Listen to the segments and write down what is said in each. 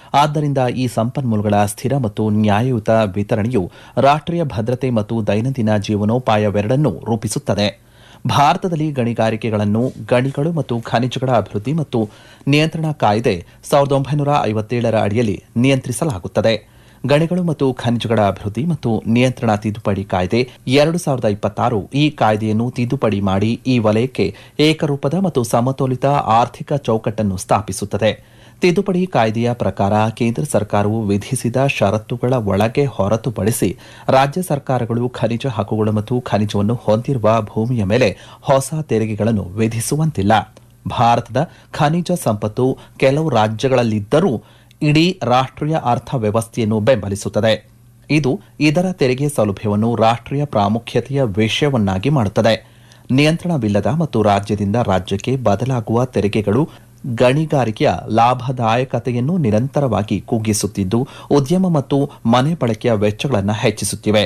ಆದ್ದರಿಂದ ಈ ಸಂಪನ್ಮೂಲಗಳ ಸ್ಥಿರ ಮತ್ತು ನ್ಯಾಯಯುತ ವಿತರಣೆಯು ರಾಷ್ಟ್ರೀಯ ಭದ್ರತೆ ಮತ್ತು ದೈನಂದಿನ ಜೀವನೋಪಾಯವೆರಡನ್ನೂ ರೂಪಿಸುತ್ತದೆ ಭಾರತದಲ್ಲಿ ಗಣಿಗಾರಿಕೆಗಳನ್ನು ಗಣಿಗಳು ಮತ್ತು ಖನಿಜಗಳ ಅಭಿವೃದ್ಧಿ ಮತ್ತು ನಿಯಂತ್ರಣ ಕಾಯ್ದೆ ಸಾವಿರದ ಒಂಬೈನೂರ ಐವತ್ತೇಳರ ಅಡಿಯಲ್ಲಿ ನಿಯಂತ್ರಿಸಲಾಗುತ್ತದೆ ಗಣಿಗಳು ಮತ್ತು ಖನಿಜಗಳ ಅಭಿವೃದ್ಧಿ ಮತ್ತು ನಿಯಂತ್ರಣ ತಿದ್ದುಪಡಿ ಕಾಯ್ದೆ ಎರಡು ಸಾವಿರದ ಇಪ್ಪತ್ತಾರು ಈ ಕಾಯ್ದೆಯನ್ನು ತಿದ್ದುಪಡಿ ಮಾಡಿ ಈ ವಲಯಕ್ಕೆ ಏಕರೂಪದ ಮತ್ತು ಸಮತೋಲಿತ ಆರ್ಥಿಕ ಚೌಕಟ್ಟನ್ನು ಸ್ಥಾಪಿಸುತ್ತದೆ ತಿದ್ದುಪಡಿ ಕಾಯ್ದೆಯ ಪ್ರಕಾರ ಕೇಂದ್ರ ಸರ್ಕಾರವು ವಿಧಿಸಿದ ಷರತ್ತುಗಳ ಒಳಗೆ ಹೊರತುಪಡಿಸಿ ರಾಜ್ಯ ಸರ್ಕಾರಗಳು ಖನಿಜ ಹಕ್ಕುಗಳು ಮತ್ತು ಖನಿಜವನ್ನು ಹೊಂದಿರುವ ಭೂಮಿಯ ಮೇಲೆ ಹೊಸ ತೆರಿಗೆಗಳನ್ನು ವಿಧಿಸುವಂತಿಲ್ಲ ಭಾರತದ ಖನಿಜ ಸಂಪತ್ತು ಕೆಲವು ರಾಜ್ಯಗಳಲ್ಲಿದ್ದರೂ ಇಡೀ ರಾಷ್ಟ್ರೀಯ ಅರ್ಥವ್ಯವಸ್ಥೆಯನ್ನು ಬೆಂಬಲಿಸುತ್ತದೆ ಇದು ಇದರ ತೆರಿಗೆ ಸೌಲಭ್ಯವನ್ನು ರಾಷ್ಟ್ರೀಯ ಪ್ರಾಮುಖ್ಯತೆಯ ವಿಷಯವನ್ನಾಗಿ ಮಾಡುತ್ತದೆ ನಿಯಂತ್ರಣವಿಲ್ಲದ ಮತ್ತು ರಾಜ್ಯದಿಂದ ರಾಜ್ಯಕ್ಕೆ ಬದಲಾಗುವ ತೆರಿಗೆಗಳು ಗಣಿಗಾರಿಕೆಯ ಲಾಭದಾಯಕತೆಯನ್ನು ನಿರಂತರವಾಗಿ ಕುಗ್ಗಿಸುತ್ತಿದ್ದು ಉದ್ಯಮ ಮತ್ತು ಮನೆ ಬಳಕೆಯ ವೆಚ್ಚಗಳನ್ನು ಹೆಚ್ಚಿಸುತ್ತಿವೆ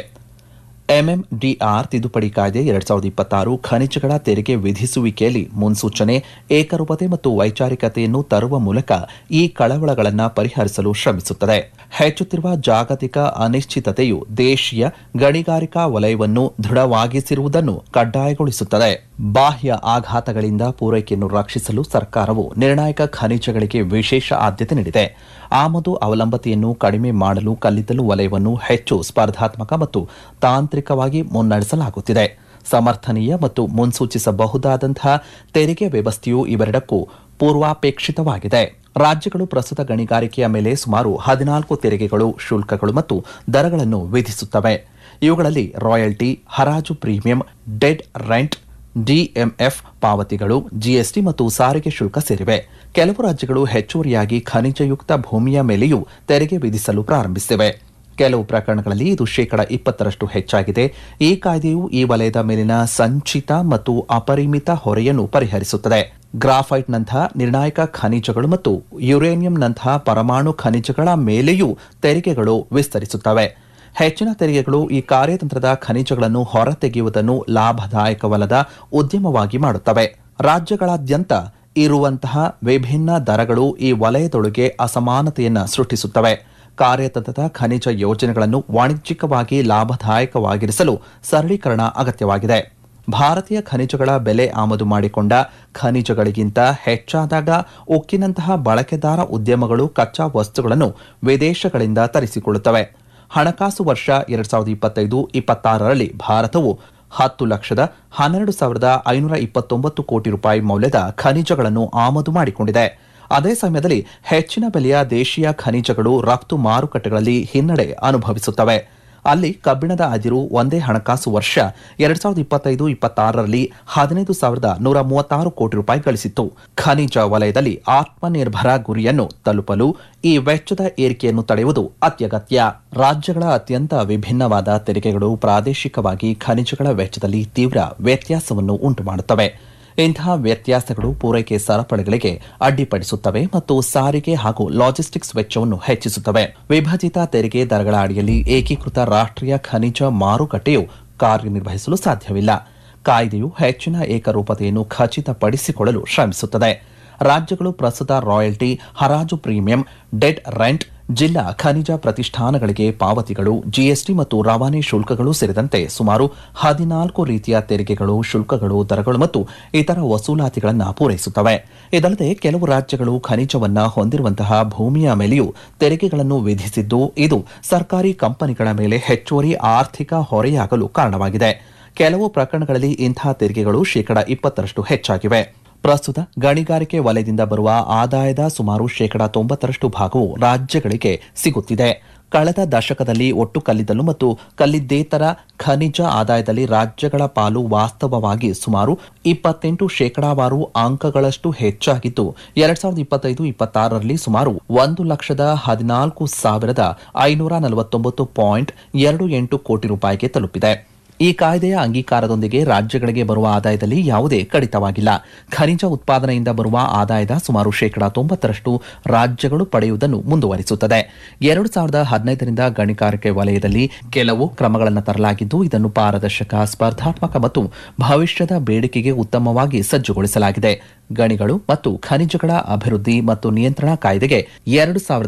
ಎಂಎಂಡಿಆರ್ ತಿದ್ದುಪಡಿ ಕಾಯ್ದೆ ಎರಡ್ ಸಾವಿರದ ಇಪ್ಪತ್ತಾರು ಖನಿಜಗಳ ತೆರಿಗೆ ವಿಧಿಸುವಿಕೆಯಲ್ಲಿ ಮುನ್ಸೂಚನೆ ಏಕರೂಪತೆ ಮತ್ತು ವೈಚಾರಿಕತೆಯನ್ನು ತರುವ ಮೂಲಕ ಈ ಕಳವಳಗಳನ್ನು ಪರಿಹರಿಸಲು ಶ್ರಮಿಸುತ್ತದೆ ಹೆಚ್ಚುತ್ತಿರುವ ಜಾಗತಿಕ ಅನಿಶ್ಚಿತತೆಯು ದೇಶೀಯ ಗಣಿಗಾರಿಕಾ ವಲಯವನ್ನು ದೃಢವಾಗಿಸಿರುವುದನ್ನು ಕಡ್ಡಾಯಗೊಳಿಸುತ್ತದೆ ಬಾಹ್ಯ ಆಘಾತಗಳಿಂದ ಪೂರೈಕೆಯನ್ನು ರಕ್ಷಿಸಲು ಸರ್ಕಾರವು ನಿರ್ಣಾಯಕ ಖನಿಜಗಳಿಗೆ ವಿಶೇಷ ಆದ್ಯತೆ ನೀಡಿದೆ ಆಮದು ಅವಲಂಬತೆಯನ್ನು ಕಡಿಮೆ ಮಾಡಲು ಕಲ್ಲಿದ್ದಲು ವಲಯವನ್ನು ಹೆಚ್ಚು ಸ್ಪರ್ಧಾತ್ಮಕ ಮತ್ತು ತಾಂತ್ರಿಕವಾಗಿ ಮುನ್ನಡೆಸಲಾಗುತ್ತಿದೆ ಸಮರ್ಥನೀಯ ಮತ್ತು ಮುನ್ಸೂಚಿಸಬಹುದಾದಂತಹ ತೆರಿಗೆ ವ್ಯವಸ್ಥೆಯು ಇವೆರಡಕ್ಕೂ ಪೂರ್ವಾಪೇಕ್ಷಿತವಾಗಿದೆ ರಾಜ್ಯಗಳು ಪ್ರಸ್ತುತ ಗಣಿಗಾರಿಕೆಯ ಮೇಲೆ ಸುಮಾರು ಹದಿನಾಲ್ಕು ತೆರಿಗೆಗಳು ಶುಲ್ಕಗಳು ಮತ್ತು ದರಗಳನ್ನು ವಿಧಿಸುತ್ತವೆ ಇವುಗಳಲ್ಲಿ ರಾಯಲ್ಟಿ ಹರಾಜು ಪ್ರೀಮಿಯಂ ಡೆಡ್ ರೆಂಟ್ ಡಿಎಂಎಫ್ ಪಾವತಿಗಳು ಜಿಎಸ್ಟಿ ಮತ್ತು ಸಾರಿಗೆ ಶುಲ್ಕ ಸೇರಿವೆ ಕೆಲವು ರಾಜ್ಯಗಳು ಹೆಚ್ಚುವರಿಯಾಗಿ ಖನಿಜಯುಕ್ತ ಭೂಮಿಯ ಮೇಲೆಯೂ ತೆರಿಗೆ ವಿಧಿಸಲು ಪ್ರಾರಂಭಿಸಿವೆ ಕೆಲವು ಪ್ರಕರಣಗಳಲ್ಲಿ ಇದು ಶೇಕಡ ಇಪ್ಪತ್ತರಷ್ಟು ಹೆಚ್ಚಾಗಿದೆ ಈ ಕಾಯ್ದೆಯು ಈ ವಲಯದ ಮೇಲಿನ ಸಂಚಿತ ಮತ್ತು ಅಪರಿಮಿತ ಹೊರೆಯನ್ನು ಪರಿಹರಿಸುತ್ತದೆ ಗ್ರಾಫೈಟ್ನಂತಹ ನಿರ್ಣಾಯಕ ಖನಿಜಗಳು ಮತ್ತು ಯುರೇನಿಯಂನಂತಹ ಪರಮಾಣು ಖನಿಜಗಳ ಮೇಲೆಯೂ ತೆರಿಗೆಗಳು ವಿಸ್ತರಿಸುತ್ತವೆ ಹೆಚ್ಚಿನ ತೆರಿಗೆಗಳು ಈ ಕಾರ್ಯತಂತ್ರದ ಖನಿಜಗಳನ್ನು ಹೊರತೆಗೆಯುವುದನ್ನು ಲಾಭದಾಯಕವಲ್ಲದ ಉದ್ಯಮವಾಗಿ ಮಾಡುತ್ತವೆ ರಾಜ್ಯಗಳಾದ್ಯಂತ ಇರುವಂತಹ ವಿಭಿನ್ನ ದರಗಳು ಈ ವಲಯದೊಳಗೆ ಅಸಮಾನತೆಯನ್ನು ಸೃಷ್ಟಿಸುತ್ತವೆ ಕಾರ್ಯತಂತ್ರದ ಖನಿಜ ಯೋಜನೆಗಳನ್ನು ವಾಣಿಜ್ಯಿಕವಾಗಿ ಲಾಭದಾಯಕವಾಗಿರಿಸಲು ಸರಳೀಕರಣ ಅಗತ್ಯವಾಗಿದೆ ಭಾರತೀಯ ಖನಿಜಗಳ ಬೆಲೆ ಆಮದು ಮಾಡಿಕೊಂಡ ಖನಿಜಗಳಿಗಿಂತ ಹೆಚ್ಚಾದಾಗ ಉಕ್ಕಿನಂತಹ ಬಳಕೆದಾರ ಉದ್ಯಮಗಳು ಕಚ್ಚಾ ವಸ್ತುಗಳನ್ನು ವಿದೇಶಗಳಿಂದ ತರಿಸಿಕೊಳ್ಳುತ್ತವೆ ಹಣಕಾಸು ವರ್ಷ ಎರಡ್ ಸಾವಿರದ ಇಪ್ಪತ್ತೈದು ಇಪ್ಪತ್ತಾರರಲ್ಲಿ ಭಾರತವು ಹತ್ತು ಲಕ್ಷದ ಹನ್ನೆರಡು ಸಾವಿರದ ಐನೂರ ಇಪ್ಪತ್ತೊಂಬತ್ತು ಕೋಟಿ ರೂಪಾಯಿ ಮೌಲ್ಯದ ಖನಿಜಗಳನ್ನು ಆಮದು ಮಾಡಿಕೊಂಡಿದೆ ಅದೇ ಸಮಯದಲ್ಲಿ ಹೆಚ್ಚಿನ ಬೆಲೆಯ ದೇಶೀಯ ಖನಿಜಗಳು ರಫ್ತು ಮಾರುಕಟ್ಟೆಗಳಲ್ಲಿ ಹಿನ್ನಡೆ ಅನುಭವಿಸುತ್ತವೆ ಅಲ್ಲಿ ಕಬ್ಬಿಣದ ಅದಿರು ಒಂದೇ ಹಣಕಾಸು ವರ್ಷ ಎರಡ್ ಸಾವಿರದ ಇಪ್ಪತ್ತೈದು ಇಪ್ಪತ್ತಾರರಲ್ಲಿ ಹದಿನೈದು ಸಾವಿರದ ನೂರ ಮೂವತ್ತಾರು ಕೋಟಿ ರೂಪಾಯಿ ಗಳಿಸಿತ್ತು ಖನಿಜ ವಲಯದಲ್ಲಿ ಆತ್ಮನಿರ್ಭರ ಗುರಿಯನ್ನು ತಲುಪಲು ಈ ವೆಚ್ಚದ ಏರಿಕೆಯನ್ನು ತಡೆಯುವುದು ಅತ್ಯಗತ್ಯ ರಾಜ್ಯಗಳ ಅತ್ಯಂತ ವಿಭಿನ್ನವಾದ ತೆರಿಗೆಗಳು ಪ್ರಾದೇಶಿಕವಾಗಿ ಖನಿಜಗಳ ವೆಚ್ಚದಲ್ಲಿ ತೀವ್ರ ವ್ಯತ್ಯಾಸವನ್ನು ಉಂಟುಮಾಡುತ್ತವೆ ಇಂತಹ ವ್ಯತ್ಯಾಸಗಳು ಪೂರೈಕೆ ಸರಪಳಿಗಳಿಗೆ ಅಡ್ಡಿಪಡಿಸುತ್ತವೆ ಮತ್ತು ಸಾರಿಗೆ ಹಾಗೂ ಲಾಜಿಸ್ಟಿಕ್ಸ್ ವೆಚ್ಚವನ್ನು ಹೆಚ್ಚಿಸುತ್ತವೆ ವಿಭಜಿತ ತೆರಿಗೆ ದರಗಳ ಅಡಿಯಲ್ಲಿ ಏಕೀಕೃತ ರಾಷ್ಟ್ರೀಯ ಖನಿಜ ಮಾರುಕಟ್ಟೆಯು ಕಾರ್ಯನಿರ್ವಹಿಸಲು ಸಾಧ್ಯವಿಲ್ಲ ಕಾಯ್ದೆಯು ಹೆಚ್ಚಿನ ಏಕರೂಪತೆಯನ್ನು ಖಚಿತಪಡಿಸಿಕೊಳ್ಳಲು ಶ್ರಮಿಸುತ್ತದೆ ರಾಜ್ಯಗಳು ಪ್ರಸ್ತುತ ರಾಯಲ್ಟಿ ಹರಾಜು ಪ್ರೀಮಿಯಂ ಡೆಡ್ ರೆಂಟ್ ಜಿಲ್ಲಾ ಖನಿಜ ಪ್ರತಿಷ್ಠಾನಗಳಿಗೆ ಪಾವತಿಗಳು ಜಿಎಸ್ಟಿ ಮತ್ತು ರವಾನೆ ಶುಲ್ಕಗಳು ಸೇರಿದಂತೆ ಸುಮಾರು ಹದಿನಾಲ್ಕು ರೀತಿಯ ತೆರಿಗೆಗಳು ಶುಲ್ಕಗಳು ದರಗಳು ಮತ್ತು ಇತರ ವಸೂಲಾತಿಗಳನ್ನು ಪೂರೈಸುತ್ತವೆ ಇದಲ್ಲದೆ ಕೆಲವು ರಾಜ್ಯಗಳು ಖನಿಜವನ್ನ ಹೊಂದಿರುವಂತಹ ಭೂಮಿಯ ಮೇಲೆಯೂ ತೆರಿಗೆಗಳನ್ನು ವಿಧಿಸಿದ್ದು ಇದು ಸರ್ಕಾರಿ ಕಂಪನಿಗಳ ಮೇಲೆ ಹೆಚ್ಚುವರಿ ಆರ್ಥಿಕ ಹೊರೆಯಾಗಲು ಕಾರಣವಾಗಿದೆ ಕೆಲವು ಪ್ರಕರಣಗಳಲ್ಲಿ ಇಂತಹ ತೆರಿಗೆಗಳು ಶೇಕಡ ಇಪ್ಪತ್ತರಷ್ಟು ಹೆಚ್ಚಾಗಿವೆ ಪ್ರಸ್ತುತ ಗಣಿಗಾರಿಕೆ ವಲಯದಿಂದ ಬರುವ ಆದಾಯದ ಸುಮಾರು ಶೇಕಡ ತೊಂಬತ್ತರಷ್ಟು ಭಾಗವು ರಾಜ್ಯಗಳಿಗೆ ಸಿಗುತ್ತಿದೆ ಕಳೆದ ದಶಕದಲ್ಲಿ ಒಟ್ಟು ಕಲ್ಲಿದ್ದಲು ಮತ್ತು ಕಲ್ಲಿದ್ದೇತರ ಖನಿಜ ಆದಾಯದಲ್ಲಿ ರಾಜ್ಯಗಳ ಪಾಲು ವಾಸ್ತವವಾಗಿ ಸುಮಾರು ಇಪ್ಪತ್ತೆಂಟು ಶೇಕಡಾವಾರು ಅಂಕಗಳಷ್ಟು ಹೆಚ್ಚಾಗಿದ್ದು ಎರಡ್ ಸಾವಿರದ ಇಪ್ಪತ್ತೈದು ಇಪ್ಪತ್ತಾರರಲ್ಲಿ ಸುಮಾರು ಒಂದು ಲಕ್ಷದ ಹದಿನಾಲ್ಕು ಸಾವಿರದ ಐನೂರ ನಲವತ್ತೊಂಬತ್ತು ಪಾಯಿಂಟ್ ಎರಡು ಎಂಟು ಕೋಟಿ ರೂಪಾಯಿಗೆ ತಲುಪಿದೆ ಈ ಕಾಯ್ದೆಯ ಅಂಗೀಕಾರದೊಂದಿಗೆ ರಾಜ್ಯಗಳಿಗೆ ಬರುವ ಆದಾಯದಲ್ಲಿ ಯಾವುದೇ ಕಡಿತವಾಗಿಲ್ಲ ಖನಿಜ ಉತ್ಪಾದನೆಯಿಂದ ಬರುವ ಆದಾಯದ ಸುಮಾರು ಶೇಕಡಾ ತೊಂಬತ್ತರಷ್ಟು ರಾಜ್ಯಗಳು ಪಡೆಯುವುದನ್ನು ಮುಂದುವರಿಸುತ್ತದೆ ಎರಡು ಸಾವಿರದ ಹದಿನೈದರಿಂದ ಗಣಿಗಾರಿಕೆ ವಲಯದಲ್ಲಿ ಕೆಲವು ಕ್ರಮಗಳನ್ನು ತರಲಾಗಿದ್ದು ಇದನ್ನು ಪಾರದರ್ಶಕ ಸ್ಪರ್ಧಾತ್ಮಕ ಮತ್ತು ಭವಿಷ್ಯದ ಬೇಡಿಕೆಗೆ ಉತ್ತಮವಾಗಿ ಸಜ್ಜುಗೊಳಿಸಲಾಗಿದೆ ಗಣಿಗಳು ಮತ್ತು ಖನಿಜಗಳ ಅಭಿವೃದ್ಧಿ ಮತ್ತು ನಿಯಂತ್ರಣ ಕಾಯ್ದೆಗೆ ಎರಡು ಸಾವಿರದ